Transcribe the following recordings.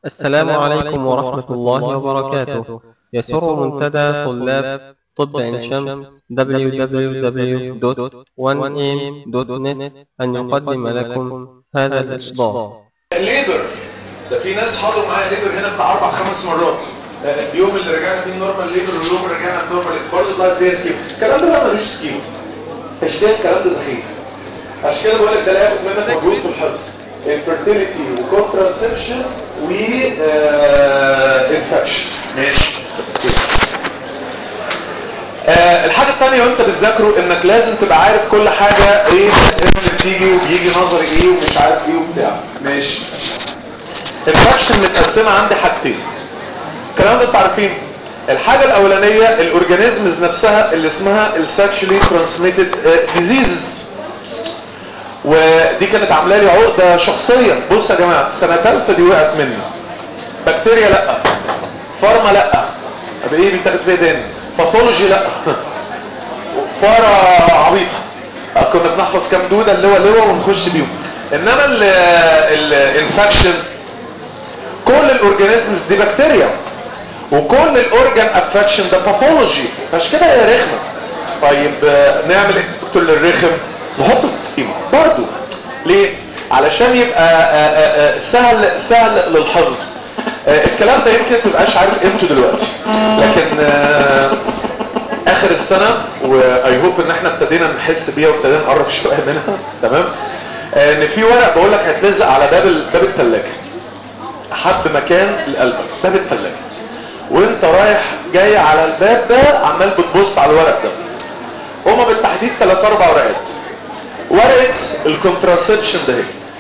السلام عليكم ورحمة الله وبركاته يسر منتدى طلاب طب عين شمس www.1am.net أن يقدم لكم هذا الإصدار الليبر ده في ناس حضروا معايا ليبر هنا بتاع اربع خمس مرات آه، اليوم اللي رجعنا فيه النورمال ليبر واليوم اللي رجعنا النورمال برضه طلعت زي سكيم الكلام ده بقى ملوش سكيم مش ده الكلام ده سخيف عشان كده بقول لك ده لا ياخد منك مجهود في الحفظ الفيرتيليتي وكونتراسبشن و انفكشن ماشي آه الحاجة الثانية وانت بتذاكره انك لازم تبقى عارف كل حاجة ايه الاسئلة اللي بتيجي وبيجي نظري ايه ومش عارف ايه وبتاع ماشي الفاكشن متقسمة عندي حاجتين الكلام ده انتوا عارفين الحاجة الأولانية الأورجانيزمز نفسها اللي اسمها السكشولي ترانسميتد ديزيزز ودي كانت عاملة لي عقدة شخصية بص يا جماعة سنة ثالثة دي وقعت مني بكتيريا لا فارما لا طب ايه بيتاخد فيها تاني باثولوجي لا فارا عبيطة كنا بنحفظ كام دودة اللي هو اللواء ونخش بيهم انما الانفكشن كل الاورجانيزمز دي بكتيريا وكل الاورجان افكشن ده باثولوجي عشان كده هي رخمه طيب آه، نعمل ايه دكتور للرخم نحطه في السكيما برضه ليه علشان يبقى آه، آه، آه، سهل سهل للحفظ آه، الكلام ده يمكن تبقاش عارف قيمته دلوقتي لكن آه، اخر السنه واي هوب ان احنا ابتدينا نحس بيها وابتدينا نقرب شويه منها تمام آه، ان في ورق بقول لك هيتلزق على باب ال- باب الثلاجه حد مكان لقلبك باب الثلاجه وانت رايح جاي على الباب ده عمال بتبص على الورق ده هما بالتحديد ثلاث اربع ورقات ورقه الكونتراسبشن ده هي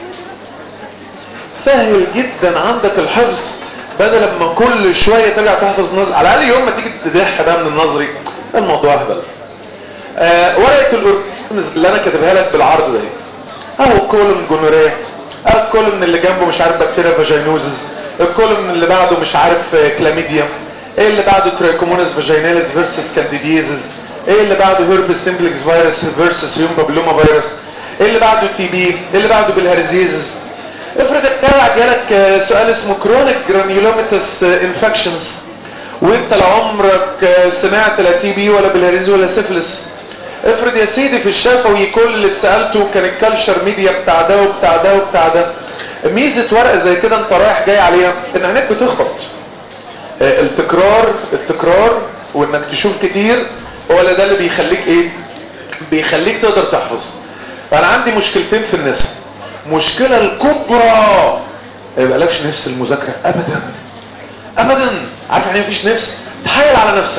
سهل جدا عندك الحفظ بدل ما كل شويه ترجع تحفظ نظري على الاقل يوم ما تيجي تدح بقى من النظري الموضوع اهبل آه ورقه الاورجانيزمز اللي انا كاتبها لك بالعرض ده هي. اهو كولوم جونوريا اهو الكولوم اللي جنبه مش عارف بكتيريا فاجينوزز الكولوم اللي بعده مش عارف آه، كلاميديا ايه اللي بعده ترايكومونس فاجيناليس فيرسس كانديديزز ايه اللي بعده هيربس سيمبلكس فيروس فيرسس هيوم بابلوما فيروس ايه اللي بعده تي بي ايه اللي بعده بالهرزيزز افرض الجامعة جالك آه، سؤال اسمه كرونيك جرانيولوميتس انفكشنز وانت لا عمرك آه، سمعت لا تي بي ولا بالهريز ولا سيفلس افرض يا سيدي في الشفوي كل اللي اتسالته كان الكالشر ميديا بتاع ده وبتاع ده وبتاع ده ميزه ورقه زي كده انت رايح جاي عليها ان عينيك بتخبط آه، التكرار التكرار وانك تشوف كتير هو اللي ده اللي بيخليك ايه بيخليك تقدر تحفظ فانا عندي مشكلتين في الناس مشكلة الكبرى ما يبقالكش نفس المذاكرة ابدا ابدا عارف يعني مفيش نفس تحايل على نفسك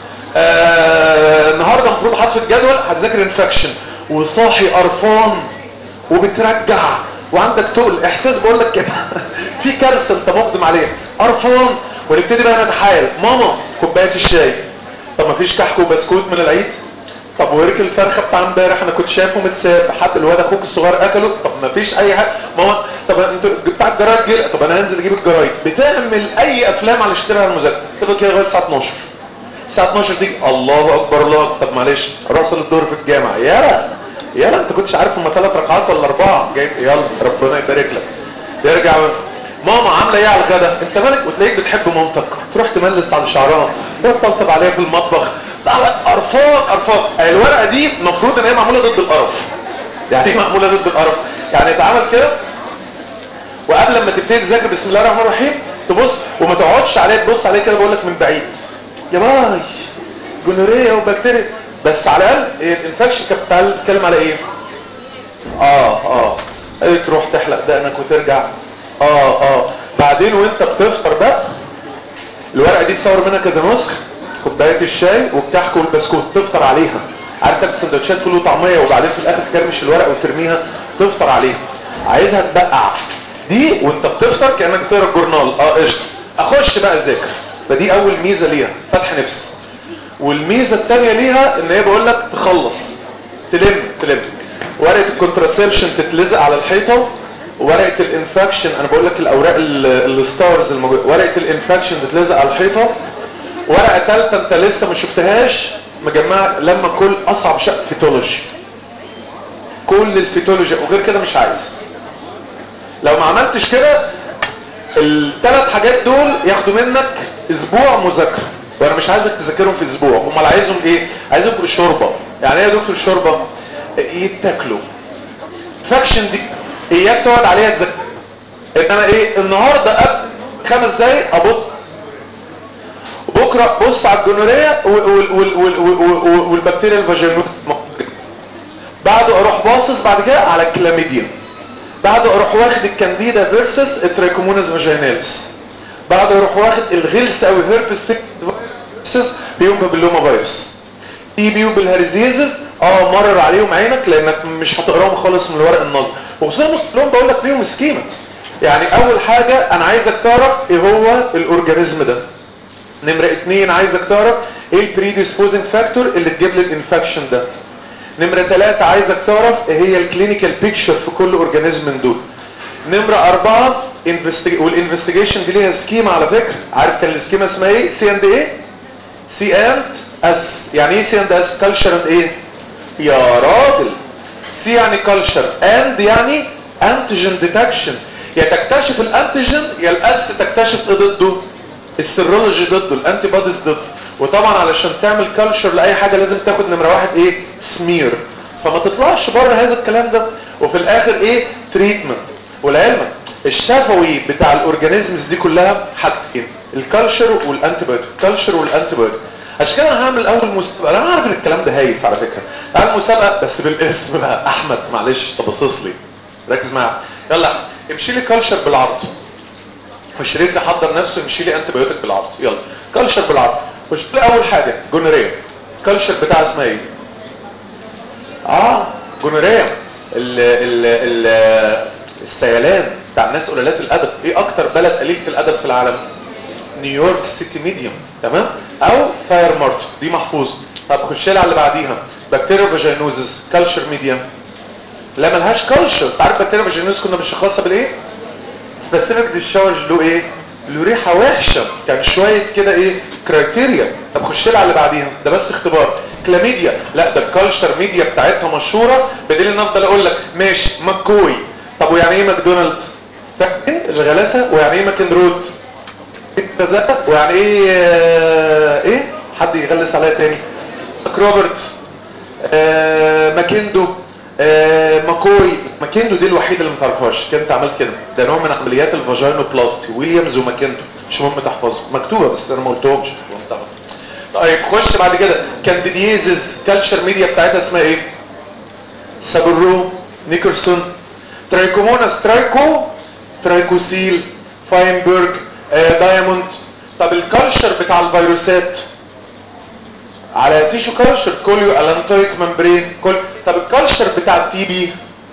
آه النهارده المفروض حاطط في الجدول هتذاكر انفكشن وصاحي قرفان وبترجع وعندك تقل احساس بقول لك كده في كارثه انت مقدم عليها قرفان ونبتدي بقى نتحايل ماما كوبايه الشاي طب ما فيش كحك وبسكوت من العيد طب ورك الفرخه بتاع امبارح انا كنت شايفه متساب حد الواد اخوك الصغير اكله طب ما فيش اي حاجه ماما طب انت بتاع الجرايد جه طب انا هنزل اجيب الجرايد بتعمل اي افلام على اشتراها المذاكره تبقى كده لغايه الساعه 12 الساعه 12 تيجي الله اكبر الله طب معلش راسل الدور في الجامعه يلا يلا انت كنتش عارف هم ثلاث ركعات ولا اربعه جاي يلا ربنا يبارك لك يرجع ماما عامله ايه على الغدا انت مالك وتلاقيك بتحب مامتك تروح تملس على شعرها تروح تطبطب عليها في المطبخ لا لا قرفان قرفان الورقه دي المفروض ان هي معموله ضد القرف يعني ايه معموله ضد القرف يعني اتعمل كده وقبل ما تبتدي تذاكر بسم الله الرحمن الرحيم تبص وما تقعدش عليها تبص عليه كده بقول لك من بعيد يا باي جونوريا وبكتيريا بس على الاقل الانفكشن كانت بتتكلم على ايه اه اه ايه تروح تحلق دقنك وترجع اه اه بعدين وانت بتفطر بقى الورقه دي تصور منها كذا نسخ كوبايه الشاي والكحك والبسكوت تفطر عليها عارف تاكل سندوتشات فول وطعميه وبعدين في الاخر تكرمش الورقه وترميها تفطر عليها عايزها تبقع دي وانت بتفطر كانك بتقرا الجورنال اه قشطه اخش بقى اذاكر فدي اول ميزه ليها فتح نفس والميزه الثانيه ليها ان هي بقول لك تخلص تلم تلم ورقه الكونتراسبشن تتلزق على الحيطه ورقه الانفكشن انا بقول لك الاوراق ال- الستارز الموجوده ورقه الانفكشن تتلزق على الحيطه ورقه ثالثه انت لسه ما شفتهاش مجمعه لما كل اصعب شيء فيتولوجي كل الفيتولوجي وغير كده مش عايز لو ما عملتش كده الثلاث حاجات دول ياخدوا منك اسبوع مذاكره وانا مش عايزك تذاكرهم في اسبوع امال عايزهم ايه عايزهم شوربه يعني ايه يا دكتور شوربه يتاكلوا فاكشن دي اياك تقعد عليها تذاكر انما ايه النهارده قبل خمس دقايق ابص بكره بص على الجونوريه والبكتيريا الفاجينوس بعده اروح باصص بعد كده على الكلاميديا بعده اروح واخد الكانديدا فيرسس التريكوموناس فاجيناليس بعده اروح واخد الغلس او الهيربس فيرسس بيوم بابيلوما فيروس تي بيو بالهرزيزز اه مرر عليهم عينك لانك مش هتقراهم خالص من الورق النظري وخصوصا كلهم بقول لك فيهم سكيما يعني اول حاجه انا عايزك تعرف ايه هو الاورجانيزم ده نمرة اتنين عايزك تعرف ايه البريديسبوزنج فاكتور اللي تجيب لي الانفكشن ده نمرة ثلاثة عايزك تعرف ايه هي الكلينيكال بيكتشر في كل اورجانيزم من دول نمرة أربعة والانفستيجيشن دي ليها سكيما على فكرة عارف كان السكيما اسمها ايه سي اند ايه سي اند اس يعني ايه سي اند اس كلتشر اند ايه يا راجل سي يعني كلتشر اند يعني انتيجين ديتكشن يا تكتشف الانتيجين يا الاس تكتشف ايه ضده السيرولوجي ضده الانتي بوديز ضده وطبعا علشان تعمل كلتشر لاي حاجه لازم تاخد نمره واحد ايه سمير فما تطلعش بره هذا الكلام ده وفي الاخر ايه تريتمنت ولعلمك الشفوي بتاع الاورجانيزمز دي كلها حاجتين الكالتشر والانتي بايوتيك الكالتشر والانتي بايوتيك عشان كده انا هعمل اول مسابقه انا عارف ان الكلام ده هايف على فكره هعمل مسابقه بس بالاسم بقى احمد معلش تبصص لي ركز معايا يلا امشي لي كالتشر بالعرض وشريك لي حضر نفسه يمشي لي انتي بايوتيك بالعرض يلا كالتشر بالعرض وش لي اول حاجه جونوريا الكالتشر بتاعها اسمها ايه اه جونوريا ال ال ال السيلان بتاع الناس قلالات الادب ايه اكتر بلد قليله الادب في العالم نيويورك سيتي ميديوم تمام او فاير مارت دي محفوظ طب خش لي على اللي بعديها بكتيريا فاجينوزس كالتشر ميديوم لا ملهاش كالتشر عارف بكتيريا فاجينوزس كنا بنشخصها بالايه سبيسيفيك ديشارج له ايه له ريحه وحشه كان شويه كده ايه كرايتيريا طب خش لي على اللي بعديها ده بس اختبار كلاميديا لا ده الكالتشر ميديا بتاعتها مشهوره بدليل ان افضل اقول لك ماشي ماكوي طب ويعني ايه ماكدونالد فاكر الغلاسه ويعني ايه ماكن رود كذا ويعني ايه آه ايه حد يغلس عليا تاني ماك روبرت آه ماكندو آه ماكوي ماكندو دي الوحيده اللي ما تعرفهاش كنت عملت كده ده نوع من عمليات الفاجينوبلاستي ويليامز وماكندو مش مهم تحفظه مكتوبه بس انا ما قلتهمش طيب خش بعد كده كانديديزز كالتشر ميديا بتاعتها اسمها ايه سابرو نيكرسون ترايكوموناس ترايكو ترايكوسيل فاينبرج آه دايموند طب الكالتشر بتاع الفيروسات على تيشو كالتشر كوليو الانتويك ممبرين كل طب الكالتشر بتاع التي بي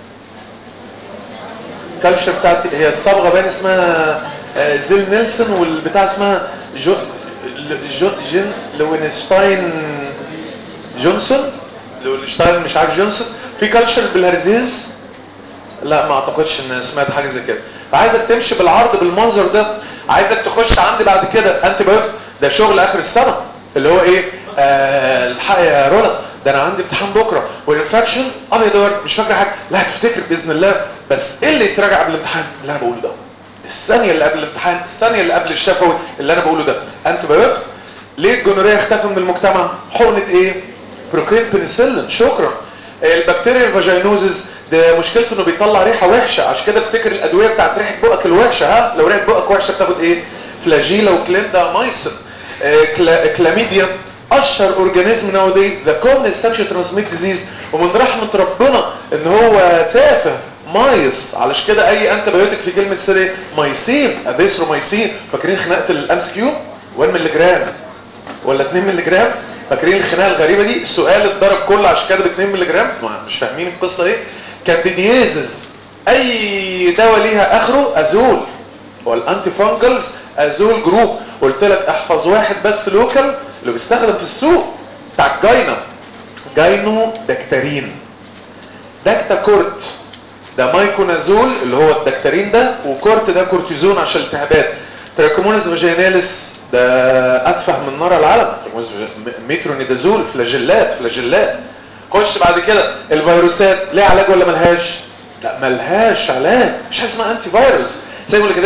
الكالتشر بتاع التي هي الصبغه باين اسمها آه زيل نيلسون والبتاع اسمها جو جو جين لوينشتاين جونسون لوينشتاين مش عارف جونسون في كالتشر بالهرزيز لا ما اعتقدش ان سمعت حاجه زي كده فعايزك تمشي بالعرض بالمنظر ده عايزك تخش عندي بعد كده انتي بايوتيك ده شغل اخر السنه اللي هو ايه آه الحق يا رولا ده انا عندي امتحان بكره والانفكشن ابيض وورد مش فاكر حاجه لا هتفتكر باذن الله بس ايه اللي يتراجع قبل الامتحان اللي انا بقوله ده الثانيه اللي قبل الامتحان الثانيه اللي قبل الشفوي اللي انا بقوله ده انتي بايوتيك ليه الجونوريه اختفى من المجتمع حقنه ايه بروكين بنسلين شكرا البكتيريا الفاجينوزز ده مشكلته انه بيطلع ريحه وحشه عشان كده افتكر الادويه بتاعت ريحه بقك الوحشه ها لو ريحه بقك وحشه بتاخد ايه فلاجيلا وكليندا مايسن آه كلا كلاميديا اشهر اورجانيزم ناودي ذا كومن سكشوال ترانسميت ديزيز ومن رحمه ربنا ان هو تافه مايس علشان كده اي انت بايوتيك في كلمه سر مايسين ابيثرومايسين فاكرين خناقه الامس كيو 1 مللي جرام ولا 2 مللي جرام فاكرين الخناقه الغريبه دي السؤال اتضرب كله عشان كده ب 2 مللي جرام مش فاهمين القصه ايه كانديديزز اي دواء ليها اخره ازول والانتي فانجلز ازول جروب قلت لك احفظ واحد بس لوكال اللي بيستخدم في السوق بتاع الجاينا جاينو دكتارين دكتاكورت ده مايكونازول اللي هو الدكتارين ده وكورت ده كورتيزون عشان الالتهابات تراكمونس فاجيناليس ده اتفه من نار العالم ميترونيدازول فلاجيلات فلاجيلات خش بعد كده الفيروسات ليه علاج ولا ملهاش لا ملهاش علاج مش حاجه اسمها انتي فيروس زي ما اللي كاتب لك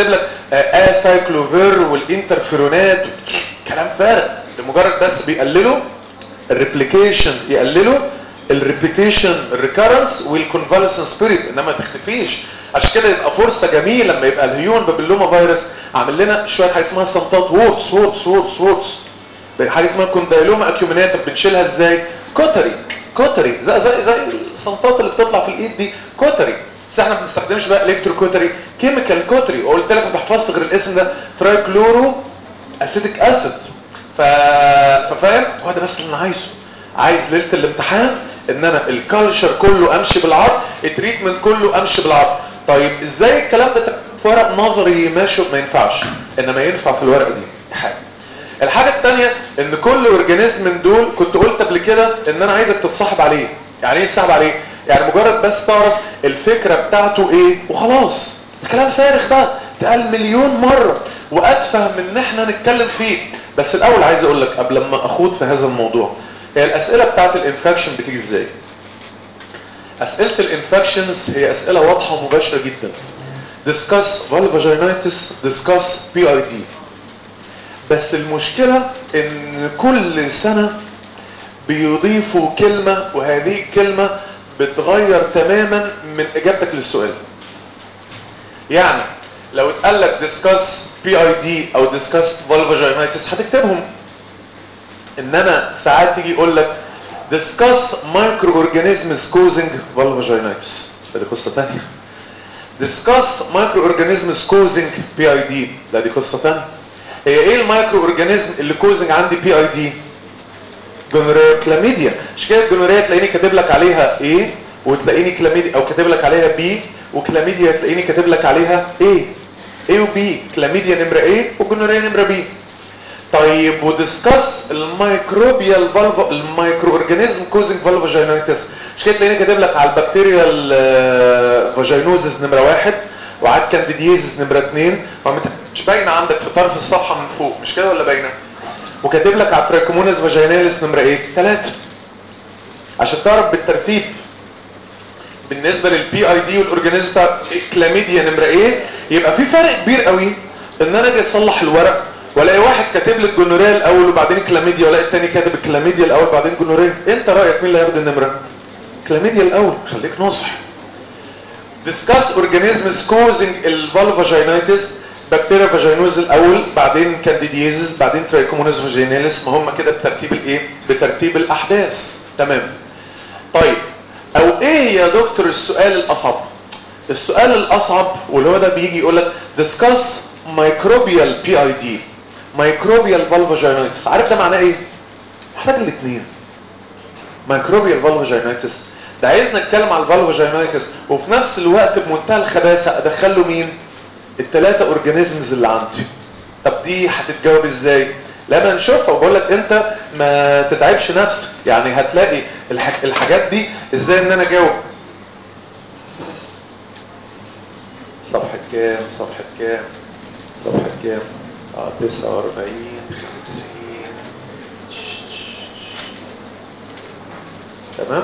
اسايكلوفير والانترفيرونات كلام فارغ لمجرد بس بيقللوا الريبليكيشن يقللوا الريبيتيشن الريكارنس والكونفالسنس بيريد انما ما تختفيش عشان كده يبقى فرصه جميله لما يبقى الهيون بابيلوما فيروس عامل لنا شويه حاجه اسمها سمطات وورتس وورتس وورتس وورتس حاجه اسمها كوندايلوما اكيوميناتا بنشيلها ازاي كوتري كوتري زي زي زي السمطات اللي بتطلع في الايد دي كوتري بس احنا ما بنستخدمش بقى الكترو كوتري كيميكال كوتري وقلت لك ما تحفظش غير الاسم ده ترايكلورو اسيتيك اسيد ف... ففاهم هو ده بس اللي انا عايزه عايز ليله الامتحان ان انا الكالتشر كله امشي بالعرض التريتمنت كله امشي بالعرض طيب ازاي الكلام ده في ورق نظري ماشي ما ينفعش انما ينفع في الورقه دي حاجه الحاجه الثانيه ان كل اورجانيزم من دول كنت قلت قبل كده ان انا عايزك تتصاحب عليه يعني ايه تتصاحب عليه يعني مجرد بس تعرف الفكره بتاعته ايه وخلاص كلام فارغ بقى اتقال مليون مره واتفه من ان احنا نتكلم فيه بس الاول عايز اقول لك قبل ما اخوض في هذا الموضوع هي الاسئله بتاعت الانفكشن بتيجي ازاي اسئله الانفكشنز هي اسئله واضحه ومباشره جدا discuss vulvaginitis discuss PID بس المشكله ان كل سنه بيضيفوا كلمه وهذه الكلمه بتغير تماما من اجابتك للسؤال يعني لو اتقال لك discuss PID او discuss vulvaginitis هتكتبهم انما ساعات تيجي يقول لك discuss microorganisms causing vulvaginitis ده دي قصه ثانيه discuss microorganisms causing PID ده دي قصه ثانيه هي ايه المايكرو اورجانيزم اللي كوزنج عندي بي اي دي جونوريا كلاميديا مش كده الجونوريا تلاقيني كاتب لك عليها ايه وتلاقيني كلاميديا او كاتب لك عليها بي وكلاميديا تلاقيني كاتب لك عليها ايه ايه وبي كلاميديا نمره ايه وجونوريا نمره بي طيب ودiscuss الميكروبيال فالفا الميكرو اورجانيزم كوزنج فالفاجينايتس مش كده تلاقيني كاتب لك على البكتيريال فاجينوزز نمره واحد وعلى الكانديديزز نمره اثنين مش باينه عندك في طرف الصفحه من فوق مش كده ولا باينه وكاتب لك على التراكمونز فاجيناليس نمره ايه ثلاثة عشان تعرف بالترتيب بالنسبه للبي اي دي والاورجانيزم بتاع الكلاميديا نمره ايه يبقى في فرق كبير قوي ان انا اجي اصلح الورق والاقي واحد كاتب لي الجونوريا الاول وبعدين الكلاميديا والاقي الثاني كاتب الكلاميديا الاول بعدين جونوريا انت رايك مين اللي هياخد النمره كلاميديا الاول خليك ناصح discuss organisms causing الفالفاجينايتس بكتيريا فاجينوز الاول بعدين كانديديزز بعدين ترايكومونيز فاجيناليس ما هم كده بترتيب الايه بترتيب الاحداث تمام طيب او ايه يا دكتور السؤال الاصعب السؤال الاصعب واللي هو ده بيجي يقول لك discuss microbial PID microbial vulvaginitis عارف ده معناه ايه محتاج الاثنين microbial vulvaginitis ده عايزنا نتكلم على الفالفاجينايتس وفي نفس الوقت بمنتهى الخباثه ادخل له مين الثلاثه اورجانيزمز اللي عندي طب دي هتتجاوب ازاي لما نشوفها وبقول لك انت ما تتعبش نفسك يعني هتلاقي الح... الحاجات دي ازاي ان انا اجاوب صفحه كام صفحه كام صفحه كام اه 49 50 تمام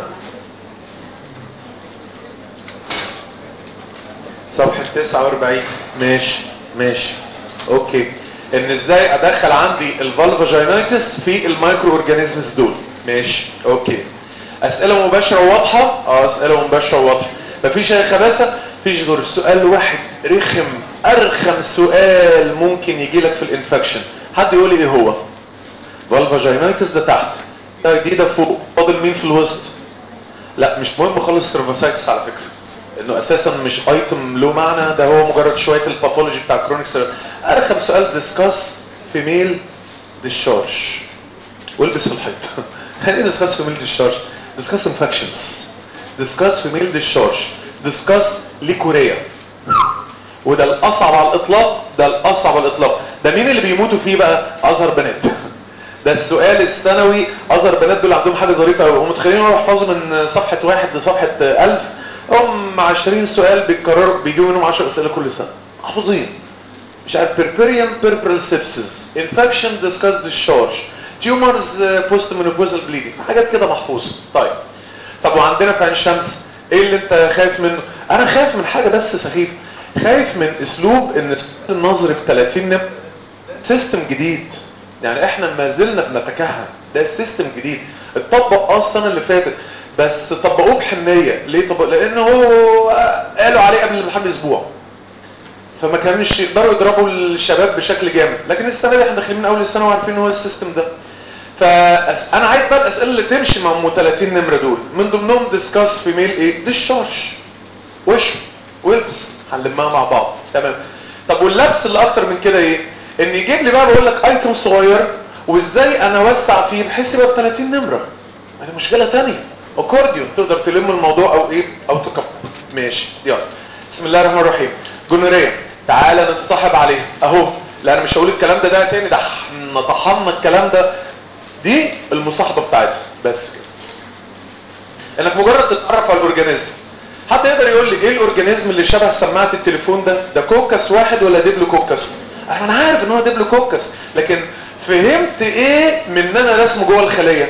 صفحة 49 ماشي ماشي اوكي ان ازاي ادخل عندي الفالفاجينايتس في المايكرو اورجانيزمز دول ماشي اوكي اسئله مباشره وواضحه اه اسئله مباشره وواضحه مفيش اي خباثه مفيش غير سؤال واحد رخم ارخم سؤال ممكن يجي لك في الانفكشن حد يقول لي ايه هو فالفاجينايتس ده تحت دي ده فوق فاضل مين في الوسط لا مش مهم خالص سيرفاسايتس على فكره انه اساسا مش ايتم له معنى ده هو مجرد شويه الباثولوجي بتاع كرونيك ارخم سؤال ديسكاس فيميل ديشارج والبس في الحيط يعني ايه ديسكاس فيميل ديشارج ديسكاس انفكشنز ديسكاس فيميل ديشارج ديسكاس ليكوريا وده الاصعب على الاطلاق ده الاصعب على الاطلاق ده مين اللي بيموتوا فيه بقى ازهر بنات ده السؤال السنوي ازهر بنات دول عندهم حاجه ظريفه قوي هم متخيلين يحفظوا من صفحه واحد لصفحه 1000 هم 20 سؤال بيتكرروا بيجوا منهم 10 اسئله كل سنه محفوظين مش عارف بيربيريان بيربرال سيبسز انفكشن ديسكاس ديشارج تيومرز بوست مينوبوزال بليدنج حاجات كده محفوظه طيب طب وعندنا في عين شمس ايه اللي انت خايف منه انا خايف من حاجه بس سخيفه خايف من اسلوب ان السؤال النظري ب 30 نمره سيستم جديد يعني احنا ما زلنا بنتكهن ده سيستم جديد اتطبق اه السنه اللي فاتت بس طبقوه بحنيه ليه طبق لان هو قالوا عليه قبل الامتحان باسبوع فما كانوش يقدروا يضربوا الشباب بشكل جامد لكن السنه دي احنا داخلين من اول السنه وعارفين هو السيستم ده فانا عايز بقى الاسئله اللي تمشي مع ام 30 نمره دول من ضمنهم ديسكاس في ميل ايه ديشارج وش والبس هنلمها مع بعض تمام طب واللبس اللي اكتر من كده ايه ان يجيب لي بقى بقول لك ايتم صغير وازاي انا اوسع فيه بحيث يبقى ب 30 نمره دي مشكله ثانيه اكورديون تقدر تلم الموضوع او ايه او تكب ماشي يلا بسم الله الرحمن الرحيم جونوريا تعالى نتصاحب عليه اهو لا انا مش هقول الكلام ده ده تاني ده احنا طحنا الكلام ده دي المصاحبه بتاعتها بس كده انك مجرد تتعرف على الاورجانيزم حد يقدر يقول لي ايه الاورجانيزم اللي شبه سماعه التليفون ده ده كوكس واحد ولا ديبلوكوكس انا عارف ان هو ديبلوكوكس لكن فهمت ايه من ان انا رسمه جوه الخليه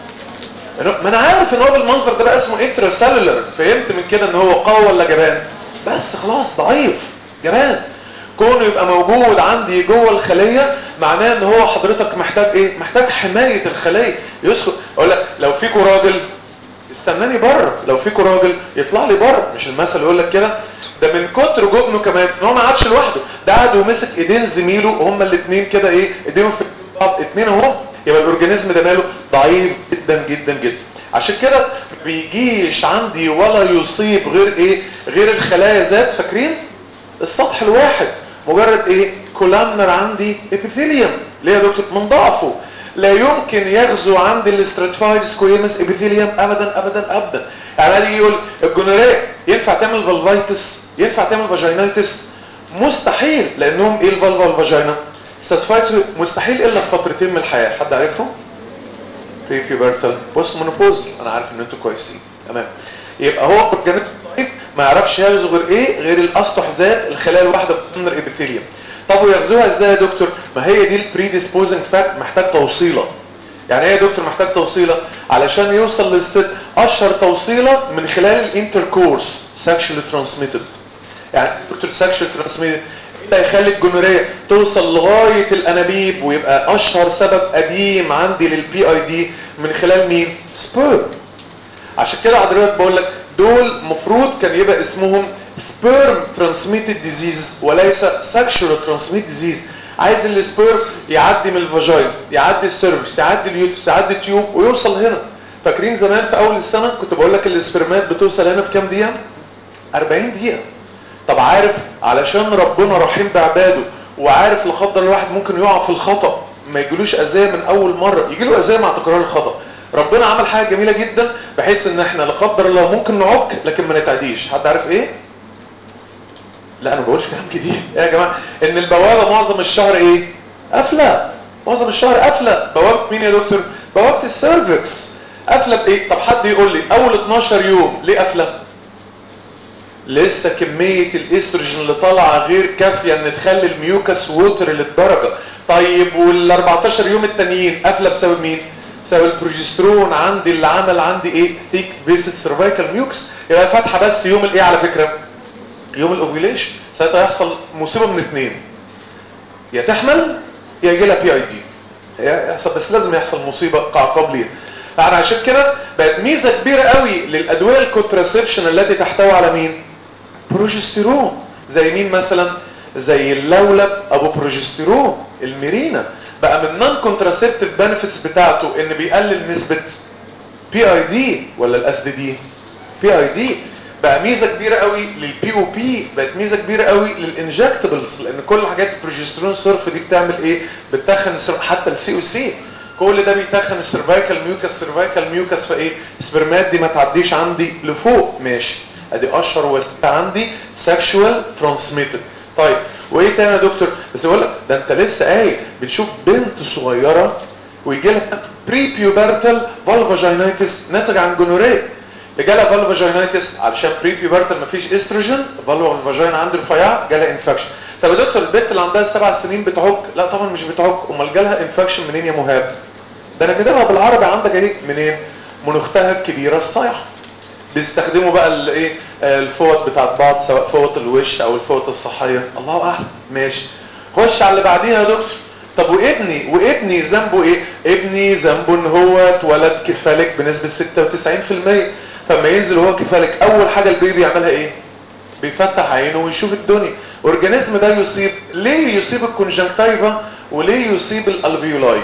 ما انا عارف ان هو بالمنظر ده بقى اسمه انترا سيلولر فهمت من كده ان هو قوي ولا جبان بس خلاص ضعيف جبان كونه يبقى موجود عندي جوه الخليه معناه ان هو حضرتك محتاج ايه محتاج حمايه الخليه يسكت اقول لك لو فيكوا راجل استناني بره لو فيكوا راجل يطلع لي بره مش المثل يقول لك كده ده من كتر جبنه كمان ان هو ما قعدش لوحده ده قعد ومسك ايدين زميله وهما الاثنين كده ايه ايديهم في بعض اثنين اهو يبقى الاورجانيزم ده ماله ضعيف جدا جدا جدا عشان كده ما بيجيش عندي ولا يصيب غير ايه غير الخلايا ذات فاكرين السطح الواحد مجرد ايه كولامنر عندي ابيثيليوم ليه يا دكتور من ضعفه لا يمكن يغزو عندي الاستراتيفايد سكويمس ابيثيليوم ابدا ابدا ابدا يعني يجي يقول الجونوريه ينفع تعمل فالفايتس ينفع تعمل فاجينايتس مستحيل لانهم ايه الفالفا والفاجينا ستفايد مستحيل الا في فترتين من الحياه حد عارفهم بري بيوبرتال بوست مونوبوز انا عارف ان انتوا كويسين تمام يبقى هو اورجانيزم ضعيف ما يعرفش يغزو غير ايه غير الاسطح ذات الخلايا الواحده بتمر ابيثيليوم طب ويغزوها ازاي يا دكتور ما هي دي البريديسبوزنج فاكت محتاج توصيله يعني ايه يا دكتور محتاج توصيله علشان يوصل للست اشهر توصيله من خلال الانتركورس سكشوال ترانسميتد يعني دكتور سكشوال ترانسميتد ده يخلي الجونوريه توصل لغايه الانابيب ويبقى اشهر سبب قديم عندي للبي اي دي من خلال مين سبيرم عشان كده حضرتك بقول لك دول مفروض كان يبقى اسمهم سبيرم ترانسميتد ديزيز وليس سكشوال ترانسميتد ديزيز عايز السبيرم يعدي من الفاجين يعدي السيرفس يعدي اليوتس يعدي التيوب ويوصل هنا فاكرين زمان في اول السنه كنت بقول لك السبرمات بتوصل هنا في كام دقيقه 40 دقيقه طب عارف علشان ربنا رحيم بعباده وعارف لا قدر الواحد ممكن يقع في الخطا ما يجيلوش اذيه من اول مره يجي له اذيه مع تكرار الخطا ربنا عمل حاجه جميله جدا بحيث ان احنا لا قدر الله ممكن نعك لكن ما نتعديش حد عارف ايه لا انا ما بقولش كلام جديد ايه يا جماعه ان البوابه معظم الشهر ايه قافله معظم الشهر قافله بوابه مين يا دكتور بوابه السيرفكس قافله بايه طب حد يقول لي اول 12 يوم ليه قافله لسه كمية الاستروجين اللي طالعة غير كافية ان تخلي الميوكس ووتر للدرجة طيب وال 14 يوم التانيين قافلة بسبب مين؟ بسبب البروجسترون عندي اللي عمل عندي ايه؟ ثيك بيسد سيرفايكال ميوكس يبقى فاتحة بس يوم الايه على فكرة؟ يوم الاوفيليشن ساعتها يحصل مصيبة من اثنين يا تحمل يا يجي لها بي اي دي يحصل بس لازم يحصل مصيبة قبل ليها يعني عشان كده بقت ميزة كبيرة قوي للادوية الكونتراسبشن التي تحتوي على مين؟ بروجستيرون زي مين مثلا زي اللولب ابو بروجستيرون الميرينا بقى من نون كونتراسبتيف بنفيتس بتاعته ان بيقلل نسبه بي اي دي ولا الاس دي دي بي اي دي بقى ميزه كبيره قوي للبي او بي بقت ميزه كبيره قوي للانجكتبلز لان كل حاجات البروجستيرون سيرف دي بتعمل ايه بتتخن حتى السي او سي كل ده بيتخن السيرفايكال ميوكس سيرفايكال ميوكس فايه السبرمات دي ما تعديش عندي لفوق ماشي ادي اشهر وسيله عندي سكشوال ترانسميتد طيب وايه تاني يا دكتور بس بقول لك ده انت لسه قايل بتشوف بنت صغيره ويجي لها بري بيوبرتال فالفاجينايتس ناتج عن جونوريه اللي جالها فالفاجينايتس علشان بري بيوبرتال مفيش استروجين فالفا الفاجينا عنده رفيعه جالها انفكشن طب يا دكتور البنت اللي عندها سبع سنين بتعك لا طبعا مش بتعك امال جالها انفكشن منين يا مهاب ده انا كاتبها بالعربي عندك اهي منين من اختها الكبيره الصايعه بيستخدموا بقى الايه الفوط بتاعت بعض سواء فوط الوش او الفوط الصحيه الله اعلم ماشي خش على اللي بعديها يا دكتور طب وابني وابني ذنبه ايه ابني ذنبه ان هو اتولد كفالك بنسبه 96% فلما ينزل وهو كفالك اول حاجه البيبي يعملها ايه بيفتح عينه ويشوف الدنيا اورجانيزم ده يصيب ليه يصيب الكونجنكتيفا وليه يصيب الالفيولاي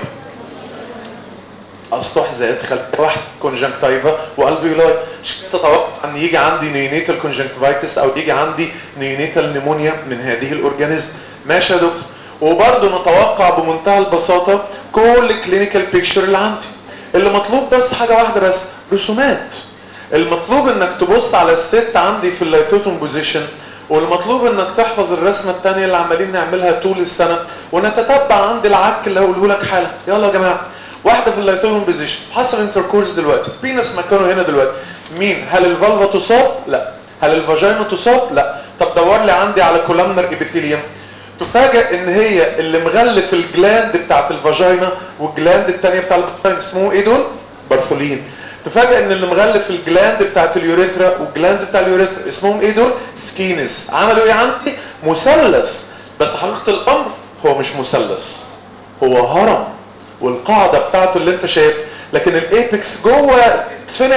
اسطح زائد خلف واحد كونجنكتيفا والفيولاي مش تتوقع ان يجي عندي نيونيتال كونجنكتيفايتس او يجي عندي نيونيتال نيمونيا من هذه الاورجانيزم ماشي يا دكتور وبرضه نتوقع بمنتهى البساطه كل الكلينيكال بيكتشر اللي عندي اللي مطلوب بس حاجه واحده بس رسومات المطلوب انك تبص على الست عندي في اللايتوتون بوزيشن والمطلوب انك تحفظ الرسمه الثانيه اللي عمالين نعملها طول السنه ونتتبع عندي العك اللي هقوله لك حالا يلا يا جماعه واحده في اللايتوتون بوزيشن حصل انتركورس دلوقتي بينس مكانه هنا دلوقتي مين هل الفالفا تصاب لا هل الفاجينا تصاب لا طب دور لي عندي على كولامنر ابيثيليوم تفاجئ ان هي اللي مغلف الجلاند بتاعت الفاجينا والجلاند الثانيه بتاع الفاجينا اسمه ايه دول بارثولين تفاجئ ان اللي مغلف الجلاند بتاعت اليوريثرا والجلاند بتاع اليوريثرا اسمهم ايه دول سكينس عملوا ايه عندي مثلث بس حقيقه الامر هو مش مثلث هو هرم والقاعده بتاعته اللي انت شايف لكن الايبكس جوه فين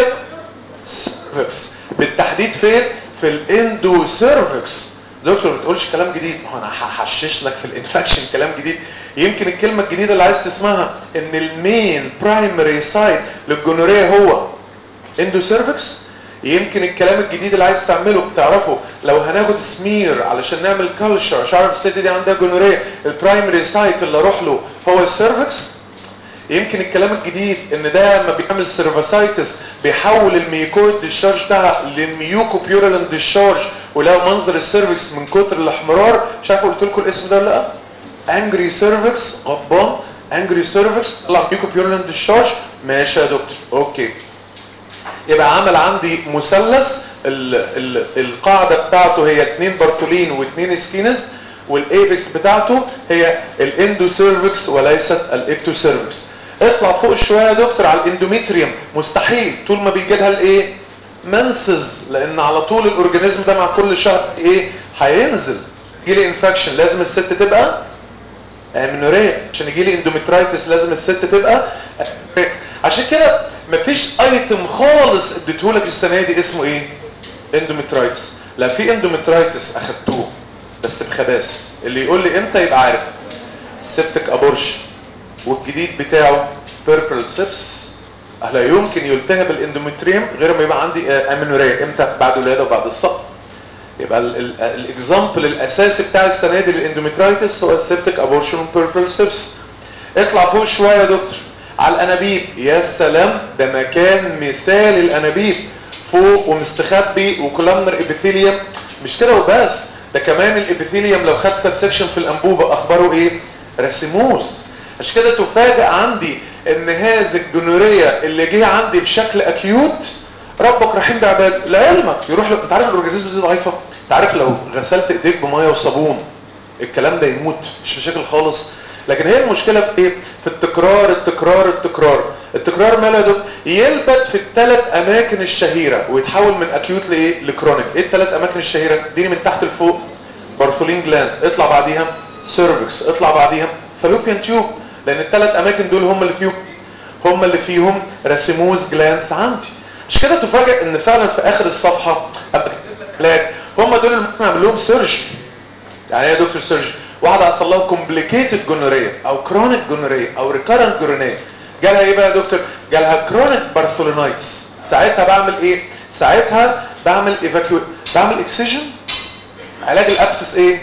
سيرفكس بالتحديد فين في الاندو سيرفكس دكتور ما بتقولش كلام جديد ما هو انا هحشش لك في الانفكشن كلام جديد يمكن الكلمه الجديده اللي عايز تسمعها ان المين برايمري سايت للجونوريه هو اندو سيرفكس يمكن الكلام الجديد اللي عايز تعمله بتعرفه لو هناخد سمير علشان نعمل كلتشر عشان اعرف الست دي عندها جونوريه البرايمري سايت اللي اروح له هو السيرفكس يمكن الكلام الجديد ان ده لما بيعمل سيرفاسايتس بيحول الميوكويد ديشارج ده للميوكو بيورالين ديشارج ولو منظر السيرفكس من كتر الاحمرار مش عارف قلت لكم الاسم ده ولا لا انجري سيرفكس غضبان انجري سيرفكس طلع ميوكو بيورالين ديشارج ماشي يا دكتور اوكي يبقى عمل عندي مثلث ال ال القاعده بتاعته هي اثنين بارتولين واثنين سكينس والايبكس بتاعته هي الاندو سيرفكس وليست الاكتو سيرفكس اطلع فوق شويه يا دكتور على الاندوميتريوم مستحيل طول ما بيجي لها الايه منسز لان على طول الاورجانيزم ده مع كل شهر ايه هينزل يجي لي انفكشن لازم الست تبقى امنوريه عشان يجي لي اندوميترايتس لازم الست تبقى عشان كده مفيش ايتم خالص اديتهولك السنه دي اسمه ايه اندوميترايتس لا في اندوميترايتس اخدتوه بس بخباثه اللي يقول لي امتى يبقى عارف سيبتك ابورشن والجديد بتاعه بيربل سيبس لا يمكن يلتهب الاندوميتريوم غير ما يبقى عندي امينوريا امتى بعد الولاده وبعد السقط يبقى الاكزامبل الاساسي بتاع السنه دي للاندوميترايتس هو السيبتك ابورشن وبيربل سيبس اطلع فوق شويه يا دكتور على الانابيب يا سلام ده مكان مثالي الانابيب فوق ومستخبي وكولامنر ابيثيليوم مش كده وبس ده كمان الابيثيليوم لو خدت كات سكشن في الانبوبه اخباره ايه رسموس عشان كده تفاجئ عندي ان هذه الجنوريه اللي جه عندي بشكل اكيوت ربك رحيم بعباد لعلمك يروح له انت عارف الاورجانيزم دي ضعيفه انت عارف لو غسلت ايديك بميه وصابون الكلام ده يموت مش مشاكل خالص لكن هي المشكله في ايه في التكرار التكرار التكرار التكرار ماله يا دكتور يلبت في الثلاث اماكن الشهيره ويتحول من اكيوت لايه لكرونيك ايه الثلاث اماكن الشهيره دي من تحت لفوق بارثولين جلاند اطلع بعديها سيرفكس اطلع بعديها فالوبيان تيوب لان الثلاث اماكن دول هم اللي فيهم هم اللي فيهم راسيموز جلاندز عندي مش كده تفاجئ ان فعلا في اخر الصفحه علاج هم دول اللي ممكن اعمل لهم سيرجري يعني ايه يا دكتور سيرجري واحده حصل لها كومبليكيتد جونوريا او كرونيك جونوريا او ريكارنت جونوريا جالها ايه بقى يا دكتور جالها كرونيك بارثولينايتس ساعتها بعمل ايه ساعتها بعمل ايفاكيو بعمل اكسجن علاج الابسس ايه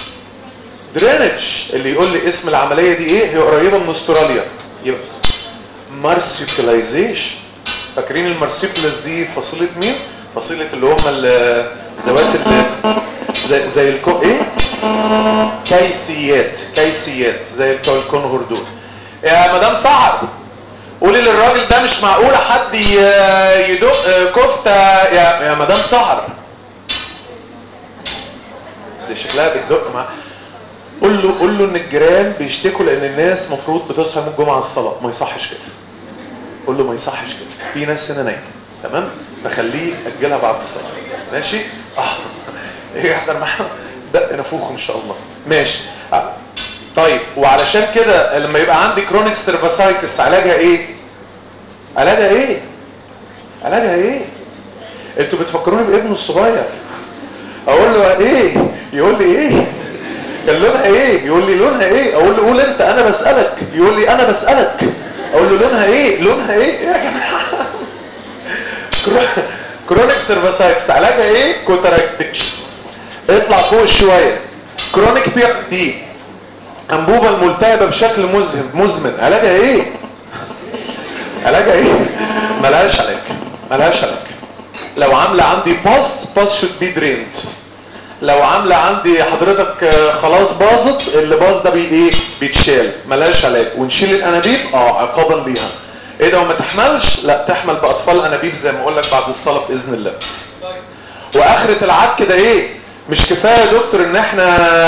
درينج اللي يقول لي اسم العمليه دي ايه هي قريبه من استراليا يبقى مارسيكلايزيشن فاكرين المارسيكلس دي فصيله مين فصيله اللي هم ذوات زي زي الكو ايه كيسيات كيسيات زي بتوع الكونغر دول يا مدام سعر قولي للراجل ده مش معقول حد يدق كفته يا يا مدام سعر دي شكلها بتدق مع قول له قول له ان الجيران بيشتكوا لان الناس مفروض بتصحى من الجمعه الصلاه ما يصحش كده قول له ما يصحش كده في ناس هنا نايمه تمام فخليه اجلها بعد الصلاه ماشي اه ايه يحضر معانا دق نفوخ ان شاء الله ماشي آه. طيب وعلشان كده لما يبقى عندي كرونيك سيرفاسايتس علاجها ايه علاجها ايه علاجها ايه انتوا بتفكروني بابنه الصغير اقول له ايه يقول لي ايه كان لونها ايه يقول لي لونها ايه اقول له قول انت انا بسالك يقول لي انا بسالك اقول له لونها ايه لونها ايه يا جماعه كرونيك سيرفاسايتس علاجها ايه كوتراكتيك اطلع فوق شويه كرونيك بي دي انبوبه الملتهبه بشكل مزهم مزمن علاجها ايه علاجها ايه ملهاش علاج ملهاش علاج لو عامله عندي باس باس شود بي دريند لو عامله عندي حضرتك آه، خلاص باظت اللي باظ ده بي ايه بيتشال ملهاش علاج ونشيل الانابيب اه عقابا ليها ايه ده وما تحملش لا تحمل باطفال انابيب زي ما اقول لك بعد الصلاه باذن الله واخرة العك ده ايه مش كفايه يا دكتور ان احنا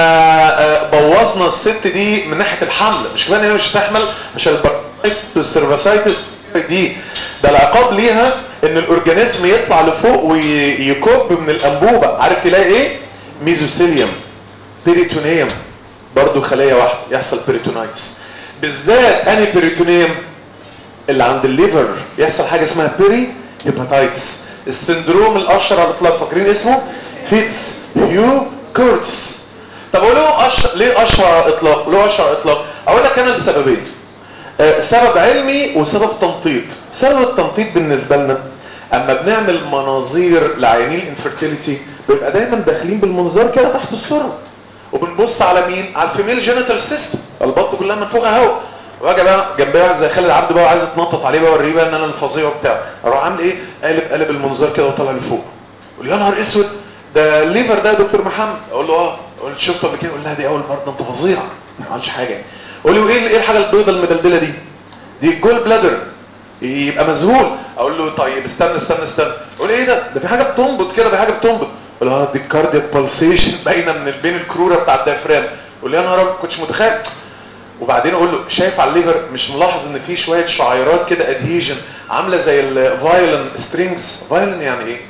آه، بوظنا الست دي من ناحيه الحمل مش كفايه ان هي مش هتحمل مش السيرفاسايتس دي ده العقاب ليها ان الاورجانيزم يطلع لفوق ويكب من الانبوبه عارف يلاقي ايه ميزوثيليوم بيريتونيوم برضو خليه واحده يحصل بيريتونايتس بالذات اني بيريتونيوم اللي عند الليفر يحصل حاجه اسمها بيري هيباتايتس السندروم الاشهر على الاطلاق فاكرين اسمه فيتس هيو كورتس طب اقول له أش... ليه اشهر اطلاق ليه اشهر اطلاق اقول لك انا لسببين آه، سبب علمي وسبب تنطيط سبب التنطيط بالنسبه لنا اما بنعمل مناظير لعيانين الانفرتيليتي بيبقى دايما داخلين بالمنظار كده تحت السره وبنبص على مين على الفيميل جينيتال سيستم البطن كلها منفوخه هواء واجي بقى جنبي واحد زي خالد عبده بقى عايز اتنطط عليه بقى اوريه بقى ان انا الفظيع وبتاع اروح عامل ايه قالب قالب المنظار كده وطالع لفوق يقول يا نهار اسود ده الليفر ده يا دكتور محمد اقول له اه اقول له شفته قبل كده يقول لها دي اول مره ده انت فظيع ما عملش حاجه يعني اقول له ايه ايه الحاجه البيضاء المدلدله دي دي الجول بلادر يبقى مذهول اقول له طيب استنى استنى استنى اقول ايه ده ده في حاجه بتنبض كده في حاجه بتنبض اقول له اه دي الكاردياك بالسيشن باينه من بين الكروره بتاع الديافرام يقول لي يا نهار أبيض، كنتش متخيل وبعدين اقول له شايف على الليفر مش ملاحظ ان في شويه شعيرات كده ادهيجن عامله زي الفايلن سترينجز فايلن يعني ايه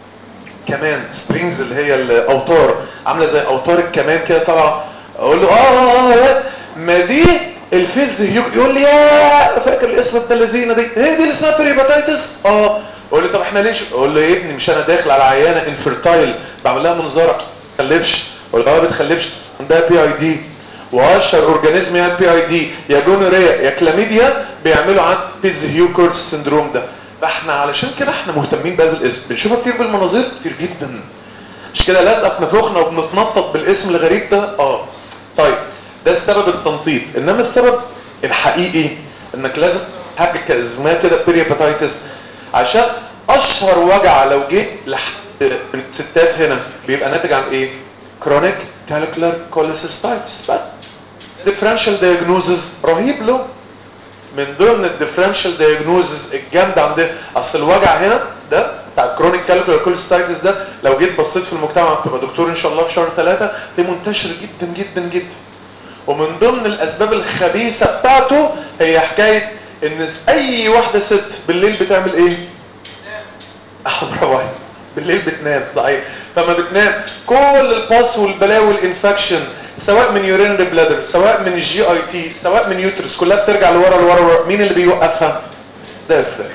كمان سترينجز اللي هي الاوتار عامله زي اوتار الكمان كده طالعه اقول له اه اه اه ما دي الفز يقول لي يا فاكر الاسم ابن اللذينه دي هي دي اللي اسمها بريباتايتس اه اقول لي طب احنا ليش اقول له يا ابني مش انا داخل على عيانه انفرتايل بعمل لها منظار ما بتخلفش اقول له اه ما بتخلفش عندها بي اي دي واشهر اورجانيزم يعني بي اي دي يا جونوريا يا كلاميديا بيعملوا عند بيز هيوكورت سندروم ده فاحنا علشان كده احنا مهتمين بهذا الاسم بنشوفها كتير بالمناظير كتير جدا مش كده لازقه في نافوخنا وبنتنطط بالاسم الغريب ده اه طيب ده السبب التنطيط انما السبب الحقيقي انك لازم حاجه كازمات كده بيرياباتايتس عشان اشهر وجع لو جه لحد من الستات هنا بيبقى ناتج عن ايه كرونيك كالكولار كوليسيستايتس بس ديفرنشال دايجنوزز رهيب له من ضمن الديفرنشال دايجنوزز الجامده عندنا اصل الوجع هنا ده بتاع الكرونيك كالكولار كوليسيستايتس ده لو جيت بصيت في المجتمع تبقى دكتور ان شاء الله في شهر ثلاثة تلاقيه منتشر جدا جدا جدا ومن ضمن الاسباب الخبيثه بتاعته هي حكايه ان اي واحده ست بالليل بتعمل ايه اه برافو عليك. بالليل بتنام صحيح فما بتنام كل الباس والبلاوي والانفكشن سواء من يورينري بلادر سواء من الجي اي تي سواء من يوترس كلها بترجع لورا لورا لورا مين اللي بيوقفها ده الفرق